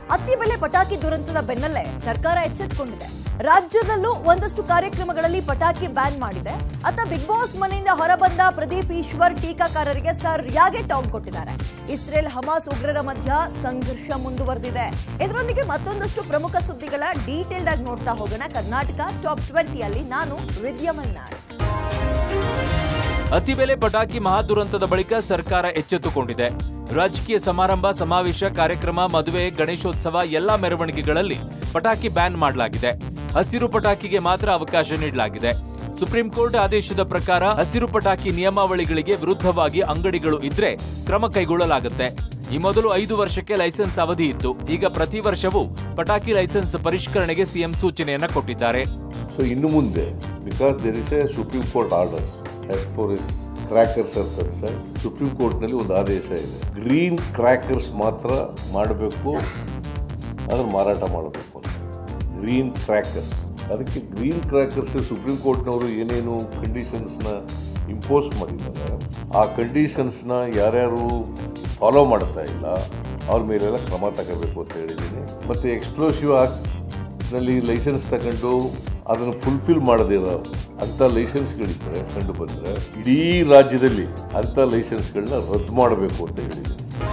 ಅತಿ ಬೆಲೆ ಪಟಾಕಿ ದುರಂತದ ಬೆನ್ನಲ್ಲೇ ಸರ್ಕಾರ ಎಚ್ಚೆತ್ತುಕೊಂಡಿದೆ ರಾಜ್ಯದಲ್ಲೂ ಒಂದಷ್ಟು ಕಾರ್ಯಕ್ರಮಗಳಲ್ಲಿ ಪಟಾಕಿ ಬ್ಯಾನ್ ಮಾಡಿದೆ ಅತ್ತ ಬಿಗ್ ಬಾಸ್ ಮನೆಯಿಂದ ಹೊರಬಂದ ಪ್ರದೀಪ್ ಈಶ್ವರ್ ಟೀಕಾಕಾರರಿಗೆ ಸರಿಯಾಗಿ ಟಾಂಗ್ ಕೊಟ್ಟಿದ್ದಾರೆ ಇಸ್ರೇಲ್ ಹಮಾಸ್ ಉಗ್ರರ ಮಧ್ಯ ಸಂಘರ್ಷ ಮುಂದುವರೆದಿದೆ ಇದರೊಂದಿಗೆ ಮತ್ತೊಂದಷ್ಟು ಪ್ರಮುಖ ಸುದ್ದಿಗಳ ಡೀಟೇಲ್ಡ್ ಆಗಿ ನೋಡ್ತಾ ಹೋಗೋಣ ಕರ್ನಾಟಕ ಟಾಪ್ ಟ್ವೆಂಟಿಯಲ್ಲಿ ನಾನು ವಿದ್ಯಾ ಮಲ್ನಾಡ್ ಅತಿಬೆಲೆ ಪಟಾಕಿ ಮಹಾದುರಂತದ ಬಳಿಕ ಸರ್ಕಾರ ಎಚ್ಚೆತ್ತುಕೊಂಡಿದೆ ರಾಜಕೀಯ ಸಮಾರಂಭ ಸಮಾವೇಶ ಕಾರ್ಯಕ್ರಮ ಮದುವೆ ಗಣೇಶೋತ್ಸವ ಎಲ್ಲಾ ಮೆರವಣಿಗೆಗಳಲ್ಲಿ ಪಟಾಕಿ ಬ್ಯಾನ್ ಮಾಡಲಾಗಿದೆ ಹಸಿರು ಪಟಾಕಿಗೆ ಮಾತ್ರ ಅವಕಾಶ ನೀಡಲಾಗಿದೆ ಸುಪ್ರೀಂ ಕೋರ್ಟ್ ಆದೇಶದ ಪ್ರಕಾರ ಹಸಿರು ಪಟಾಕಿ ನಿಯಮಾವಳಿಗಳಿಗೆ ವಿರುದ್ಧವಾಗಿ ಅಂಗಡಿಗಳು ಇದ್ರೆ ಕ್ರಮ ಕೈಗೊಳ್ಳಲಾಗುತ್ತೆ ಈ ಮೊದಲು ಐದು ವರ್ಷಕ್ಕೆ ಲೈಸೆನ್ಸ್ ಅವಧಿ ಇತ್ತು ಈಗ ಪ್ರತಿ ವರ್ಷವೂ ಪಟಾಕಿ ಲೈಸೆನ್ಸ್ ಪರಿಷ್ಕರಣೆಗೆ ಸಿಎಂ ಸೂಚನೆಯನ್ನ ಕೊಟ್ಟಿದ್ದಾರೆ ಸೊ ಇನ್ನು ಮುಂದೆ because there is a supreme court orders as far as crackers ಅಂತ ಸುಪ್ರೀಂ ಕೋರ್ಟ್ನಲ್ಲಿ ಒಂದು ಆದೇಶ ಇದೆ ಗ್ರೀನ್ ಕ್ರ್ಯಾಕರ್ಸ್ ಮಾತ್ರ ಮಾಡಬೇಕು ಅದನ್ನು ಮಾರಾಟ ಮಾಡಬೇಕು ಅಂತ ಗ್ರೀನ್ ಕ್ರ್ಯಾಕರ್ಸ್ ಅದಕ್ಕೆ ಗ್ರೀನ್ ಕ್ರ್ಯಾಕರ್ಸ್ ಸುಪ್ರೀಂ ಕೋರ್ಟ್ನವರು ಏನೇನು ಕಂಡೀಷನ್ಸ್ನ ಇಂಪೋಸ್ ಮಾಡಿದ್ದಾರೆ ಆ ಕಂಡೀಷನ್ಸ್ನ ಯಾರ್ಯಾರು ಫಾಲೋ ಮಾಡ್ತಾ ಇಲ್ಲ ಅವ್ರ ಮೇಲೆಲ್ಲ ಕ್ರಮ ತಗೋಬೇಕು ಅಂತ ಹೇಳಿದ್ದೀನಿ ಮತ್ತು ಎಕ್ಸ್ಪ್ಲೋಸಿವ್ ನಲ್ಲಿ ಲೈಸೆನ್ಸ್ ತಗೊಂಡು ಅದನ್ನು ಫುಲ್ಫಿಲ್ ಮಾಡದಿರೋ ಅಂಥ ಲೈಸೆನ್ಸ್ಗಳಿದ್ರೆ ಕಂಡು ಬಂದರೆ ಇಡೀ ರಾಜ್ಯದಲ್ಲಿ ಅಂಥ ಲೈಸೆನ್ಸ್ಗಳನ್ನ ರದ್ದು ಮಾಡಬೇಕು ಅಂತ ಹೇಳಿದ್ದೀನಿ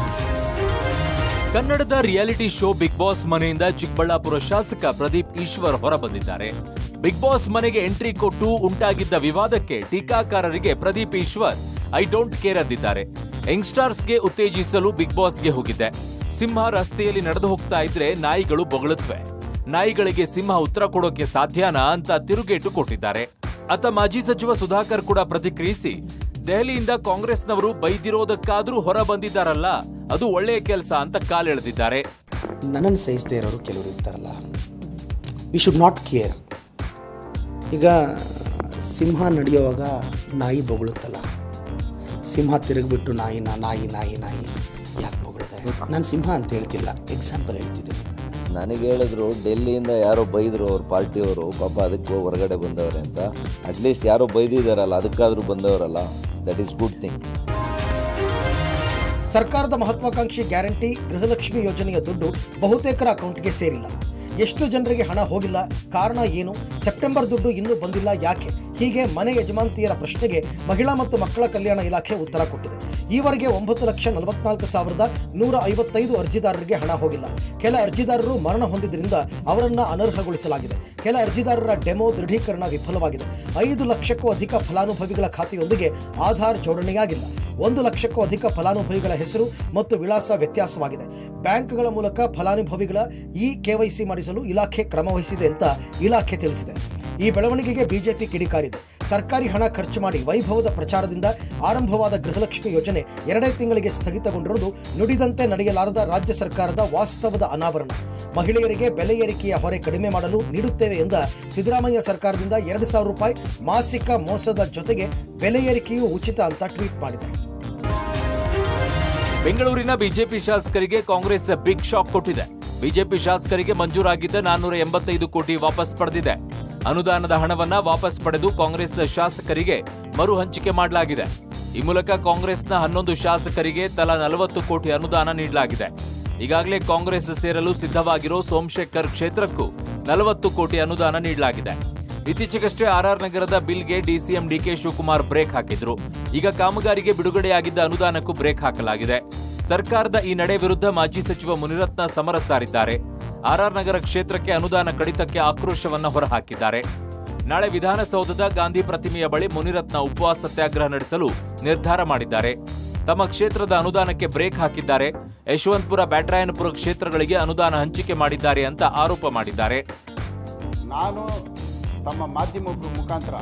ಕನ್ನಡದ ರಿಯಾಲಿಟಿ ಶೋ ಬಿಗ್ ಬಾಸ್ ಮನೆಯಿಂದ ಚಿಕ್ಕಬಳ್ಳಾಪುರ ಶಾಸಕ ಪ್ರದೀಪ್ ಈಶ್ವರ್ ಹೊರಬಂದಿದ್ದಾರೆ ಬಿಗ್ ಬಾಸ್ ಮನೆಗೆ ಎಂಟ್ರಿ ಕೊಟ್ಟು ಉಂಟಾಗಿದ್ದ ವಿವಾದಕ್ಕೆ ಟೀಕಾಕಾರರಿಗೆ Pradeep Eshwar I don't care ಅಂದಿದ್ದಾರೆ ಯಂಗ್ಸ್ಟಾರ್ಸ್ಗೆ ಉತ್ತೇಜಿಸಲು ಬಿಗ್ ಬಾಸ್ಗೆ ಹೋಗಿದ್ದೆ ಸಿಂಹ ರಸ್ತೆಯಲ್ಲಿ ನಡೆದು ಹೋಗ್ತಾ ಇದ್ರೆ ನಾಯಿಗಳು ಬೊಗಳುತ್ತವೆ ನಾಯಿಗಳಿಗೆ ಸಿಂಹ ಉತ್ತರ ಕೊಡೋಕೆ ಸಾಧ್ಯನಾ ಅಂತ ತಿರುಗೇಟು ಕೊಟ್ಟಿದ್ದಾರೆ ಅತ್ತ ಮಾಜಿ ಸಚಿವ ಸುಧಾಕರ್ ಕೂಡ ಪ್ರತಿಕ್ರಿಯಿಸಿ ದೆಹಲಿಯಿಂದ ಕಾಂಗ್ರೆಸ್ನವರು ಬೈದಿರೋದಕ್ಕಾದ್ರೂ ಹೊರ ಬಂದಿದ್ದಾರಲ್ಲ ಅದು ಒಳ್ಳೆಯ ಕೆಲಸ ಅಂತ ಕಾಲೆಳೆದಿದ್ದಾರೆ ನನ್ನನ್ನು ಸಹಿಸದೇ ಇರೋರು ಕೆಲವರು ಇರ್ತಾರಲ್ಲ ವಿ ಶುಡ್ ನಾಟ್ ಕೇರ್ ಈಗ ಸಿಂಹ ನಡೆಯುವಾಗ ನಾಯಿ ಬೊಗಳುತ್ತಲ್ಲ ಸಿಂಹ ತಿರುಗಿಬಿಟ್ಟು ನಾಯಿನ ನಾಯಿ ನಾಯಿ ನಾಯಿ ಯಾಕೆ ಬೊಗಳುತ್ತೆ ನಾನು ಸಿಂಹ ಅಂತ ಹೇಳ್ತಿಲ್ಲ ಎಕ್ಸಾಂಪಲ್ ಹೇಳ್ತಿದ್ದೀನಿ ನನಗೆ ಹೇಳಿದ್ರು ಡೆಲ್ಲಿಯಿಂದ ಯಾರೋ ಬೈದರು ಅವ್ರ ಪಾರ್ಟಿಯವರು ಪಾಪ ಅದಕ್ಕೆ ಹೊರಗಡೆ ಬಂದವ್ರೆ ಅಂತ ಅಟ್ಲೀಸ್ಟ್ ಯಾರೋ ಬೈದಿದ್ದಾರಲ್ಲ ಅದಕ್ಕಾದ್ರೂ ಬಂದವರಲ್ಲ ದಟ್ ಈಸ್ ಗುಡ್ ಥಿಂಗ್ ಸರ್ಕಾರದ ಮಹತ್ವಾಕಾಂಕ್ಷಿ ಗ್ಯಾರಂಟಿ ಗೃಹಲಕ್ಷ್ಮಿ ಯೋಜನೆಯ ದುಡ್ಡು ಬಹುತೇಕರ ಅಕೌಂಟ್ಗೆ ಸೇರಿಲ್ಲ ಎಷ್ಟು ಜನರಿಗೆ ಹಣ ಹೋಗಿಲ್ಲ ಕಾರಣ ಏನು ಸೆಪ್ಟೆಂಬರ್ ದುಡ್ಡು ಇನ್ನೂ ಬಂದಿಲ್ಲ ಯಾಕೆ ಹೀಗೆ ಮನೆ ಯಜಮಾಂತಿಯರ ಪ್ರಶ್ನೆಗೆ ಮಹಿಳಾ ಮತ್ತು ಮಕ್ಕಳ ಕಲ್ಯಾಣ ಇಲಾಖೆ ಉತ್ತರ ಕೊಟ್ಟಿದೆ ಈವರೆಗೆ ಒಂಬತ್ತು ಲಕ್ಷ ನಲವತ್ನಾಲ್ಕು ಸಾವಿರದ ನೂರ ಐವತ್ತೈದು ಅರ್ಜಿದಾರರಿಗೆ ಹಣ ಹೋಗಿಲ್ಲ ಕೆಲ ಅರ್ಜಿದಾರರು ಮರಣ ಹೊಂದಿದ್ರಿಂದ ಅವರನ್ನ ಅನರ್ಹಗೊಳಿಸಲಾಗಿದೆ ಕೆಲ ಅರ್ಜಿದಾರರ ಡೆಮೋ ದೃಢೀಕರಣ ವಿಫಲವಾಗಿದೆ ಐದು ಲಕ್ಷಕ್ಕೂ ಅಧಿಕ ಫಲಾನುಭವಿಗಳ ಖಾತೆಯೊಂದಿಗೆ ಆಧಾರ್ ಜೋಡಣೆಯಾಗಿಲ್ಲ ಒಂದು ಲಕ್ಷಕ್ಕೂ ಅಧಿಕ ಫಲಾನುಭವಿಗಳ ಹೆಸರು ಮತ್ತು ವಿಳಾಸ ವ್ಯತ್ಯಾಸವಾಗಿದೆ ಬ್ಯಾಂಕ್ಗಳ ಮೂಲಕ ಫಲಾನುಭವಿಗಳ ಇ ಕೆವೈಸಿ ಮಾಡಿಸಲು ಇಲಾಖೆ ಕ್ರಮ ವಹಿಸಿದೆ ಅಂತ ಇಲಾಖೆ ತಿಳಿಸಿದೆ ಈ ಬೆಳವಣಿಗೆಗೆ ಬಿಜೆಪಿ ಕಿಡಿಕಾರಿದೆ ಸರ್ಕಾರಿ ಹಣ ಖರ್ಚು ಮಾಡಿ ವೈಭವದ ಪ್ರಚಾರದಿಂದ ಆರಂಭವಾದ ಗೃಹಲಕ್ಷ್ಮಿ ಯೋಜನೆ ಎರಡೇ ತಿಂಗಳಿಗೆ ಸ್ಥಗಿತಗೊಂಡಿರುವುದು ನುಡಿದಂತೆ ನಡೆಯಲಾರದ ರಾಜ್ಯ ಸರ್ಕಾರದ ವಾಸ್ತವದ ಅನಾವರಣ ಮಹಿಳೆಯರಿಗೆ ಬೆಲೆ ಏರಿಕೆಯ ಹೊರೆ ಕಡಿಮೆ ಮಾಡಲು ನೀಡುತ್ತೇವೆ ಎಂದ ಸಿದ್ದರಾಮಯ್ಯ ಸರ್ಕಾರದಿಂದ ಎರಡು ಸಾವಿರ ರೂಪಾಯಿ ಮಾಸಿಕ ಮೋಸದ ಜೊತೆಗೆ ಬೆಲೆ ಏರಿಕೆಯೂ ಉಚಿತ ಅಂತ ಟ್ವೀಟ್ ಮಾಡಿದೆ ಬೆಂಗಳೂರಿನ ಬಿಜೆಪಿ ಶಾಸಕರಿಗೆ ಕಾಂಗ್ರೆಸ್ ಬಿಗ್ ಶಾಕ್ ಕೊಟ್ಟಿದೆ ಬಿಜೆಪಿ ಶಾಸಕರಿಗೆ ಮಂಜೂರಾಗಿದ್ದ ನಾನ್ನೂರ ಎಂಬತ್ತೈದು ಕೋಟಿ ವಾಪಸ್ ಪಡೆದಿದೆ ಅನುದಾನದ ಹಣವನ್ನ ವಾಪಸ್ ಪಡೆದು ಕಾಂಗ್ರೆಸ್ ಶಾಸಕರಿಗೆ ಮರು ಹಂಚಿಕೆ ಮಾಡಲಾಗಿದೆ ಈ ಮೂಲಕ ಕಾಂಗ್ರೆಸ್ನ ಹನ್ನೊಂದು ಶಾಸಕರಿಗೆ ತಲಾ ನಲವತ್ತು ಕೋಟಿ ಅನುದಾನ ನೀಡಲಾಗಿದೆ ಈಗಾಗಲೇ ಕಾಂಗ್ರೆಸ್ ಸೇರಲು ಸಿದ್ಧವಾಗಿರೋ ಸೋಮಶೇಖರ್ ಕ್ಷೇತ್ರಕ್ಕೂ ನಲವತ್ತು ಕೋಟಿ ಅನುದಾನ ನೀಡಲಾಗಿದೆ ಇತ್ತೀಚೆಗಷ್ಟೇ ಆರ್ಆರ್ ನಗರದ ಬಿಲ್ಗೆ ಡಿಸಿಎಂ ಡಿಕೆ ಶಿವಕುಮಾರ್ ಬ್ರೇಕ್ ಹಾಕಿದ್ರು ಈಗ ಕಾಮಗಾರಿಗೆ ಬಿಡುಗಡೆಯಾಗಿದ್ದ ಅನುದಾನಕ್ಕೂ ಬ್ರೇಕ್ ಹಾಕಲಾಗಿದೆ ಸರ್ಕಾರದ ಈ ನಡೆ ವಿರುದ್ಧ ಮಾಜಿ ಸಚಿವ ಮುನಿರತ್ನ ಸಮರ ಸಾರಿದ್ದಾರೆ ಆರ್ಆರ್ ನಗರ ಕ್ಷೇತ್ರಕ್ಕೆ ಅನುದಾನ ಕಡಿತಕ್ಕೆ ಆಕ್ರೋಶವನ್ನ ಹೊರಹಾಕಿದ್ದಾರೆ ನಾಳೆ ವಿಧಾನಸೌಧದ ಗಾಂಧಿ ಪ್ರತಿಮೆಯ ಬಳಿ ಮುನಿರತ್ನ ಉಪವಾಸ ಸತ್ಯಾಗ್ರಹ ನಡೆಸಲು ನಿರ್ಧಾರ ಮಾಡಿದ್ದಾರೆ ತಮ್ಮ ಕ್ಷೇತ್ರದ ಅನುದಾನಕ್ಕೆ ಬ್ರೇಕ್ ಹಾಕಿದ್ದಾರೆ ಯಶವಂತಪುರ ಬ್ಯಾಟರಾಯನಪುರ ಕ್ಷೇತ್ರಗಳಿಗೆ ಅನುದಾನ ಹಂಚಿಕೆ ಮಾಡಿದ್ದಾರೆ ಅಂತ ಆರೋಪ ಮಾಡಿದ್ದಾರೆ ನಾನು ತಮ್ಮ ಮಾಧ್ಯಮ ಮುಖಾಂತರ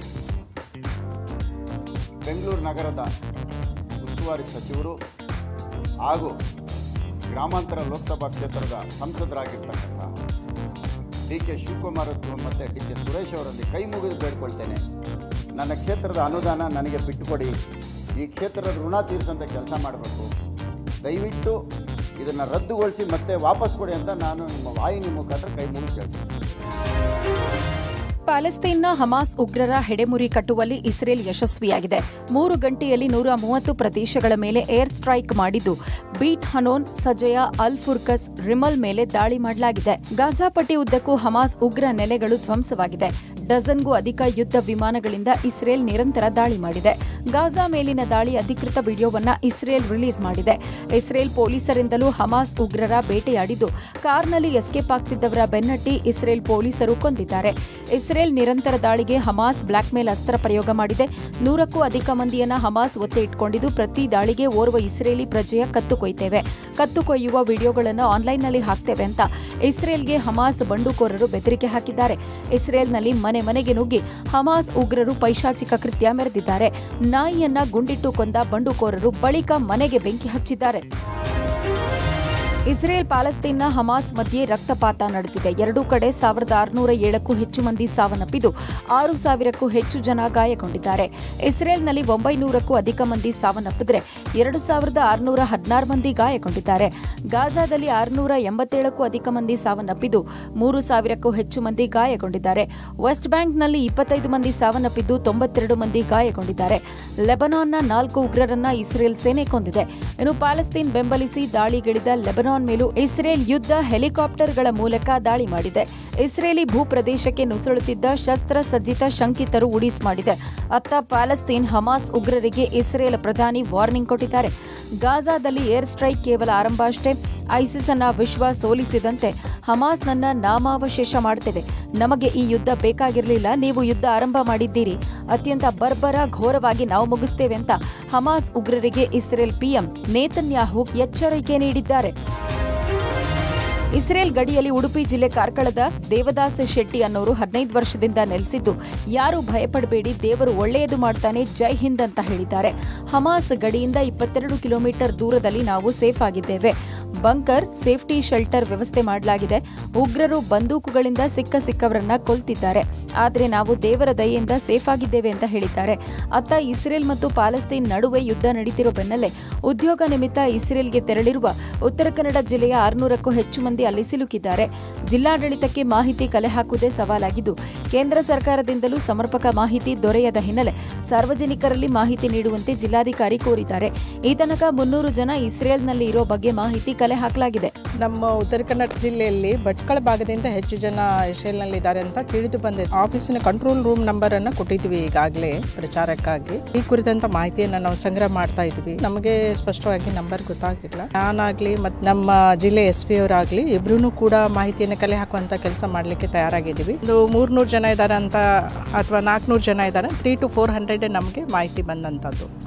ಬೆಂಗಳೂರು ನಗರದ ಉಸ್ತುವಾರಿ ಸಚಿವರು ಹಾಗೂ ಗ್ರಾಮಾಂತರ ಲೋಕಸಭಾ ಕ್ಷೇತ್ರದ ಸಂಸದರಾಗಿರ್ತಕ್ಕಂಥ ಡಿ ಕೆ ಶಿವಕುಮಾರ್ ಮತ್ತು ಡಿ ಕೆ ಸುರೇಶ್ ಅವರಲ್ಲಿ ಕೈ ಮುಗಿದು ಬೇಡ್ಕೊಳ್ತೇನೆ ನನ್ನ ಕ್ಷೇತ್ರದ ಅನುದಾನ ನನಗೆ ಬಿಟ್ಟುಕೊಡಿ ಈ ಕ್ಷೇತ್ರದ ಋಣ ತೀರಿಸೋಂಥ ಕೆಲಸ ಮಾಡಬೇಕು ದಯವಿಟ್ಟು ಇದನ್ನು ರದ್ದುಗೊಳಿಸಿ ಮತ್ತೆ ವಾಪಸ್ ಕೊಡಿ ಅಂತ ನಾನು ನಿಮ್ಮ ವಾಹಿನಿ ಮುಖಾಂತರ ಕೈ ಮುಗಿದು ಕೇಳ್ತೀನಿ ಪ್ಯಾಲೆಸ್ತೈನ್ನ ಹಮಾಸ್ ಉಗ್ರರ ಹೆಡೆಮುರಿ ಕಟ್ಟುವಲ್ಲಿ ಇಸ್ರೇಲ್ ಯಶಸ್ವಿಯಾಗಿದೆ ಮೂರು ಗಂಟೆಯಲ್ಲಿ ನೂರ ಮೂವತ್ತು ಪ್ರದೇಶಗಳ ಮೇಲೆ ಏರ್ ಸ್ಟ್ರೈಕ್ ಮಾಡಿದ್ದು Beit Hanoun Shejaiya Al Furqan ರಿಮಲ್ ಮೇಲೆ ದಾಳಿ ಮಾಡಲಾಗಿದೆ ಗಾಜಾ ಪಟ್ಟಿ ಉದ್ದಕ್ಕೂ ಹಮಾಸ್ ಉಗ್ರ ನೆಲೆಗಳು ಧ್ವಂಸವಾಗಿದೆ ಡಜನ್ಗೂ ಅಧಿಕ ಯುದ್ಧ ವಿಮಾನಗಳಿಂದ ಇಸ್ರೇಲ್ ನಿರಂತರ ದಾಳಿ ಮಾಡಿದೆ ಗಾಜಾ ಮೇಲಿನ ದಾಳಿ ಅಧಿಕೃತ ವಿಡಿಯೋವನ್ನ ಇಸ್ರೇಲ್ ರಿಲೀಸ್ ಮಾಡಿದೆ ಇಸ್ರೇಲ್ ಪೊಲೀಸರಿಂದಲೂ ಹಮಾಸ್ ಉಗ್ರರ ಬೇಟೆಯಾಡಿದ್ದು ಕಾರ್ನಲ್ಲಿ ಎಸ್ಕೇಪ್ ಆಗ್ತಿದ್ದವರ ಬೆನ್ನಟ್ಟಿ ಇಸ್ರೇಲ್ ಪೊಲೀಸರು ಕೊಂದಿದ್ದಾರೆ ಇಸ್ರೇಲ್ ನಿರಂತರ ದಾಳಿಗೆ ಹಮಾಸ್ ಬ್ಲಾಕ್ಮೇಲ್ ಅಸ್ತ್ರ ಪ್ರಯೋಗ ಮಾಡಿದೆ ನೂರಕ್ಕೂ ಅಧಿಕ ಮಂದಿಯನ್ನ ಹಮಾಸ್ ಒತ್ತೆ ಇಟ್ಕೊಂಡಿದ್ದು ಪ್ರತಿ ದಾಳಿಗೆ ಓರ್ವ ಇಸ್ರೇಲಿ ಪ್ರಜೆಯ ಕತ್ತು ಕೊಯ್ತೇವೆ ಕತ್ತು ಕೊಯ್ಯುವ ವಿಡಿಯೋಗಳನ್ನು ಆನ್ಲೈನ್ನಲ್ಲಿ ಹಾಕ್ತೇವೆ ಅಂತ ಇಸ್ರೇಲ್ಗೆ ಹಮಾಸ್ ಬಂಡುಕೋರರು ಬೆದರಿಕೆ ಹಾಕಿದ್ದಾರೆ ಇಸ್ರೇಲ್ನಲ್ಲಿ ಮನೆ ಮನೆಗೆ ನುಗ್ಗಿ ಹಮಾಸ್ ಉಗ್ರರು ಪೈಶಾಚಿಕ ಕೃತ್ಯ ಮೆರೆದಿದ್ದಾರೆ ನಾಯಿಯನ್ನ ಗುಂಡಿಟ್ಟು ಕೊಂದ ಬಂಡುಕೋರರು ಬಳಿಕ ಮನೆಗೆ ಬೆಂಕಿ ಹಚ್ಚಿದ್ದಾರೆ ಇಸ್ರೇಲ್ ಪ್ಯಾಲೆಸ್ತೈನ್ನ ಹಮಾಸ್ ಮಧ್ಯೆ ರಕ್ತಪಾತ ನಡೆದಿದೆ ಎರಡೂ ಕಡೆ ಸಾವಿರದ ಆರುನೂರ ಏಳಕ್ಕೂ ಹೆಚ್ಚು ಮಂದಿ ಸಾವನ್ನಪ್ಪಿದ್ದು ಆರು ಸಾವಿರಕ್ಕೂ ಹೆಚ್ಚು ಜನ ಗಾಯಗೊಂಡಿದ್ದಾರೆ ಇಸ್ರೇಲ್ನಲ್ಲಿ ಒಂಬೈನೂರಕ್ಕೂ ಅಧಿಕ ಮಂದಿ ಸಾವನ್ನಪ್ಪಿದ್ರೆ ಎರಡು ಸಾವಿರದ ಆರುನೂರ ಹದಿನಾರು ಮಂದಿ ಗಾಯಗೊಂಡಿದ್ದಾರೆ ಗಾಜಾದಲ್ಲಿ ಆರುನೂರ ಎಂಬತ್ತೇಳಕ್ಕೂ ಅಧಿಕ ಮಂದಿ ಸಾವನ್ನಪ್ಪಿದ್ದು ಮೂರು ಸಾವಿರಕ್ಕೂ ಹೆಚ್ಚು ಮಂದಿ ಗಾಯಗೊಂಡಿದ್ದಾರೆ ವೆಸ್ಟ್ ಬ್ಯಾಂಕ್ನಲ್ಲಿ ಇಪ್ಪತ್ತೈದು ಮಂದಿ ಸಾವನ್ನಪ್ಪಿದ್ದು ತೊಂಬತ್ತೆರಡು ಮಂದಿ ಗಾಯಗೊಂಡಿದ್ದಾರೆ ಲೆಬನಾನ್ನ ನಾಲ್ಕು ಉಗ್ರರನ್ನ ಇಸ್ರೇಲ್ ಸೇನೆ ಕೊಂದಿದೆ ಇನ್ನು ಪ್ಯಾಲೆಸ್ತೈನ್ ಬೆಂಬಲಿಸಿ ದಾಳಿಗಿಳಿದ ಲೆಬನಾನ್ ಮೇಲೂ ಇಸ್ರೇಲ್ ಯುದ್ಧ ಹೆಲಿಕಾಪ್ಟರ್ಗಳ ಮೂಲಕ ದಾಳಿ ಮಾಡಿದೆ ಇಸ್ರೇಲಿ ಭೂಪ್ರದೇಶಕ್ಕೆ ನುಸುಳುತ್ತಿದ್ದ ಶಸ್ತ್ರ ಸಜ್ಜಿತ ಶಂಕಿತರು ಉಡೀಸ್ ಮಾಡಿದೆ ಅತ್ತ ಪ್ಯಾಲೆಸ್ತೈನ್ ಹಮಾಸ್ ಉಗ್ರರಿಗೆ ಇಸ್ರೇಲ್ ಪ್ರಧಾನಿ ವಾರ್ನಿಂಗ್ ಕೊಟ್ಟಿದ್ದಾರೆ ಗಾಜಾದಲ್ಲಿ ಏರ್ ಸ್ಟ್ರೈಕ್ ಕೇವಲ ಆರಂಭ ಅಷ್ಟೇ ಐಸಿಸ್ ಅನ್ನ ವಿಶ್ವ ಸೋಲಿಸಿದಂತೆ ಹಮಾಸ್ನನ್ನ ನಾಮಾವಶೇಷ ಮಾಡ್ತೇವೆ ನಮಗೆ ಈ ಯುದ್ಧ ಬೇಕಾಗಿರಲಿಲ್ಲ ನೀವು ಯುದ್ಧ ಆರಂಭ ಮಾಡಿದ್ದೀರಿ ಅತ್ಯಂತ ಬರ್ಬರ ಘೋರವಾಗಿ ನಾವು ಮುಗಿಸ್ತೇವೆ ಅಂತ ಹಮಾಸ್ ಉಗ್ರರಿಗೆ ಇಸ್ರೇಲ್ ಪಿಎಂ ನೇತನ್ಯಾಹು ಎಚ್ಚರಿಕೆ ನೀಡಿದ್ದಾರೆ ಇಸ್ರೇಲ್ ಗಡಿಯಲ್ಲಿ ಉಡುಪಿ ಜಿಲ್ಲೆ ಕಾರ್ಕಳದ ದೇವದಾಸ್ ಶೆಟ್ಟಿ ಅನ್ನೋರು ಹದಿನೈದು ವರ್ಷದಿಂದ ನೆಲೆಸಿದ್ದು ಯಾರು ಭಯಪಡಬೇಡಿ ದೇವರು ಒಳ್ಳೆಯದು ಮಾಡ್ತಾನೆ ಜೈ ಹಿಂದ್ ಅಂತ ಹೇಳಿದ್ದಾರೆ ಹಮಾಸ್ ಗಡಿಯಿಂದ ಇಪ್ಪತ್ತೆರಡು ಕಿಲೋಮೀಟರ್ ದೂರದಲ್ಲಿ ನಾವು ಸೇಫ್ ಆಗಿದ್ದೇವೆ ಬಂಕರ್ ಸೇಫ್ಟಿ ಶೆಲ್ಟರ್ ವ್ಯವಸ್ಥೆ ಮಾಡಲಾಗಿದೆ ಉಗ್ರರು ಬಂದೂಕುಗಳಿಂದ ಸಿಕ್ಕ ಸಿಕ್ಕವರನ್ನ ಕೊಲ್ತಿದ್ದಾರೆ ಆದರೆ ನಾವು ದೇವರ ದಯೆಯಿಂದ ಸೇಫ್ ಆಗಿದ್ದೇವೆ ಅಂತ ಹೇಳಿದ್ದಾರೆ ಅತ್ತ ಇಸ್ರೇಲ್ ಮತ್ತು ಪ್ಯಾಲೆಸ್ತೈನ್ ನಡುವೆ ಯುದ್ಧ ನಡೀತಿರೋ ಬೆನ್ನಲ್ಲೇ ಉದ್ಯೋಗ ನಿಮಿತ್ತ ಇಸ್ರೇಲ್ಗೆ ತೆರಳಿರುವ ಉತ್ತರ ಕನ್ನಡ ಜಿಲ್ಲೆಯ ಆರುನೂರಕ್ಕೂ ಹೆಚ್ಚು ಮಂದಿ ಅಲ್ಲಿ ಸಿಲುಕಿದ್ದಾರೆ ಜಿಲ್ಲಾಡಳಿತಕ್ಕೆ ಮಾಹಿತಿ ಕಲೆ ಹಾಕುವುದೇ ಸವಾಲಾಗಿದ್ದು ಕೇಂದ್ರ ಸರ್ಕಾರದಿಂದಲೂ ಸಮರ್ಪಕ ಮಾಹಿತಿ ದೊರೆಯದ ಹಿನ್ನೆಲೆ ಸಾರ್ವಜನಿಕರಲ್ಲಿ ಮಾಹಿತಿ ನೀಡುವಂತೆ ಜಿಲ್ಲಾಧಿಕಾರಿ ಕೋರಿದ್ದಾರೆ ಈ ತನಕ ಮುನ್ನೂರು ಜನ ಇಸ್ರೇಲ್ನಲ್ಲಿ ಇರೋ ಬಗ್ಗೆ ಮಾಹಿತಿ ಕಲೆ ಹಾಕಲಾಗಿದೆ ನಮ್ಮ ಉತ್ತರ ಕನ್ನಡ ಜಿಲ್ಲೆಯಲ್ಲಿ ಭಟ್ಕಳ ಭಾಗದಿಂದ ಹೆಚ್ಚು ಜನ ಇದ್ದಾರೆ ಅಂತ ತಿಳಿದು ಬಂದಿದೆ ಆಫೀಸಿನ ಕಂಟ್ರೋಲ್ ರೂಮ್ ನಂಬರ್ ಅನ್ನ ಕೊಟ್ಟಿದ್ವಿ ಈಗಾಗಲೇ ಪ್ರಚಾರಕ್ಕಾಗಿ ಈ ಕುರಿತಂತ ಮಾಹಿತಿಯನ್ನ ನಾವು ಸಂಗ್ರಹ ಮಾಡ್ತಾ ಇದ್ವಿ ನಮಗೆ ಸ್ಪಷ್ಟವಾಗಿ ನಂಬರ್ ಗೊತ್ತಾಗಿಲ್ಲ ನಾನಾಗ್ಲಿ ಮತ್ತು ನಮ್ಮ ಜಿಲ್ಲೆ ಎಸ್ ಪಿ ಅವರಾಗ್ಲಿ ಇಬ್ರು ಕೂಡ ಮಾಹಿತಿಯನ್ನು ಕಲೆ ಹಾಕುವಂತ ಕೆಲಸ ಮಾಡ್ಲಿಕ್ಕೆ ತಯಾರಾಗಿದ್ದೀವಿ ಒಂದು ಮೂರ್ನೂರು ಜನ ಇದ್ದಾರೆ ಅಂತ ಅಥವಾ ನಾಲ್ಕುನೂರು ಜನ ಇದ್ದಾರೆ ತ್ರೀ ಟು ಫೋರ್ ಹಂಡ್ರೆಡ್ ನಮಗೆ ಮಾಹಿತಿ ಬಂದಂತದ್ದು